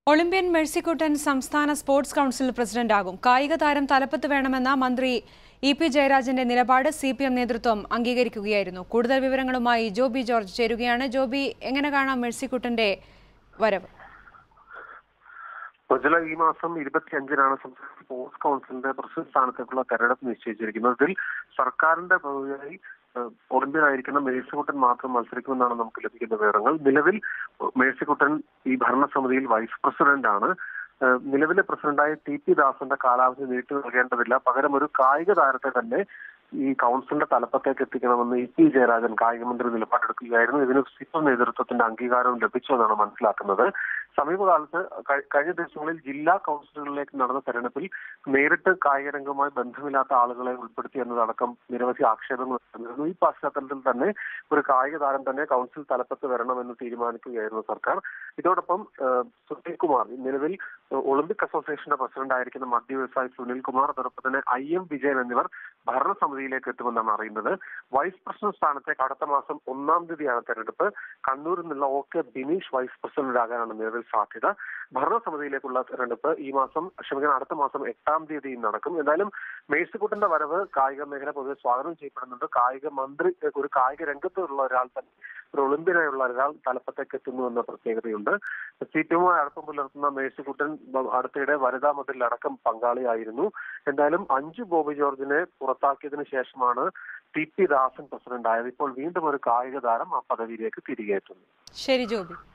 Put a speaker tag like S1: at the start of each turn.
S1: Olympian മെഴ്സിക്കുട്ടൻ സംസ്ഥാന sports council പ്രസിഡന്റാകും കായിക താരം തലപ്പത്ത് വേണമെന്ന മന്ത്രി ഇ പി ജയരാജന്റെ നിലപാട് സി പി എം നേതൃത്വം അംഗീകരിക്കുകയായിരുന്നു കൂടുതൽ വിവരങ്ങളുമായി ജോബി ജോർജ് ചേരുകയാണ് ജോബി എങ്ങനെ കാണാം മെഴ്സിക്കുട്ടന്റെ വരവ്
S2: പ്രജല ഈ മാസം ഇരുപത്തിയഞ്ചിനാണ് സംസ്ഥാന സ്പോർട്സ് കൗൺസിലിന്റെ പ്രസിഡന്റ് സ്ഥാനത്തേക്കുള്ള തെരഞ്ഞെടുപ്പ് നിശ്ചയിച്ചിരിക്കുന്നത് ഇതിൽ സർക്കാരിന്റെ പ്രതിനിധിയായി ഏഹ്, ഒളിമ്പ്യനായിരിക്കുന്ന മേഴ്സിക്കുട്ടൻ മാത്രം മത്സരിക്കുമെന്നാണ് നമുക്ക് ലഭിക്കുന്ന വിവരങ്ങൾ നിലവിൽ മേഴ്സിക്കുട്ടൻ ഈ ഭരണസമിതിയിൽ വൈസ് പ്രസിഡന്റ് ആണ് ഏഹ്, നിലവിലെ പ്രസിഡന്റായ ടി പി ദാസന്റെ കാലാവധി നീട്ടി നൽകേണ്ടതില്ല പകരം ഒരു കായിക താരത്തെ തന്നെ ഈ കൗൺസിലിന്റെ തലപ്പത്തേക്ക് എത്തിക്കണമെന്ന് ഇ പി ജയരാജൻ കായിക മന്ത്രി നിലപാടെടുക്കുകയായിരുന്നു ഇതിന് സിപിഎം നേതൃത്വത്തിന്റെ അംഗീകാരം ലഭിച്ചു എന്നാണ് മനസ്സിലാക്കുന്നത് സമീപകാലത്ത് കഴി- കഴിഞ്ഞ ദിവസങ്ങളിൽ ജില്ലാ കൗൺസിലുകളിലേക്ക് നടന്ന തെരഞ്ഞെടുപ്പിൽ നേരിട്ട് കായിക രംഗവുമായി ബന്ധമില്ലാത്ത ആളുകളെ ഉൾപ്പെടുത്തി എന്നതടക്കം നിരവധി ആക്ഷേപങ്ങൾ ഉയർന്നിരുന്നു ഈ പശ്ചാത്തലത്തിൽ തന്നെ ഒരു കായിക താരം തന്നെ കൗൺസിൽ തലപ്പത്ത് വരണമെന്ന് തീരുമാനിക്കുകയായിരുന്നു സർക്കാർ ഇതോടൊപ്പം ഏഹ്, സുനിൽ കുമാർ നിലവിൽ ഏഹ്, ഒളിമ്പിക് അസോസിയേഷന്റെ പ്രസിഡന്റ് ആയിരിക്കുന്ന മധ്യ വ്യവസായി സുനിൽ കുമാർ അതോടൊപ്പം തന്നെ ഐ എം വിജയൻ എന്നിവർ ഭരണസമിതിയിലേക്ക് എത്തുമെന്നാണ് അറിയുന്നത് വൈസ് പ്രസിഡന്റ് സ്ഥാനത്തേക്ക് അടുത്ത മാസം ഒന്നാം തീയതിയാണ് തെരഞ്ഞെടുപ്പ് കണ്ണൂരിൽ നിന്നുള്ള O K Bineesh vice president ആകാനാണ് നിലവിൽ സാധ്യത ഭരണസമിതിയിലേക്കുള്ള തെരഞ്ഞെടുപ്പ് ഈ മാസം ക്ഷമിക്കണം അടുത്ത മാസം എട്ടാം തീയതി നടക്കും എന്തായാലും മേഴ്സിക്കുട്ടന്റെ വരവ് കായിക മേഖല പൊതുവെ സ്വാഗതം ചെയ്യപ്പെടുന്നുണ്ട് കായിക മന്ത്രി ഒരു കായിക രംഗത്തുള്ള ഒരാൾ തന്നെ ഒരു ഒളിമ്പ്യനായുള്ള ഒരാൾ തലപ്പത്തേക്ക് എത്തുന്നു എന്ന പ്രത്യേകതയുണ്ട് സി പി എമ്മുമായി അടുപ്പം പുലർത്തുന്ന മേഴ്സിക്കുട്ടൻ ബ- അടുത്തിടെ വനിതാ മതിലടക്കം പങ്കാളിയായിരുന്നു എന്തായാലും അഞ്ചു ബോബി ജോർജിനെ പുറത്താക്കിയതിനു ശേഷമാണ് ടി പി ദാസൻ പ്രസിഡന്റ് ആയത് ഇപ്പോൾ വീണ്ടും ഒരു കായിക താരം ആ പദവിയിലേക്ക് തിരികെ എത്തുന്നു
S1: ശരി ജോബി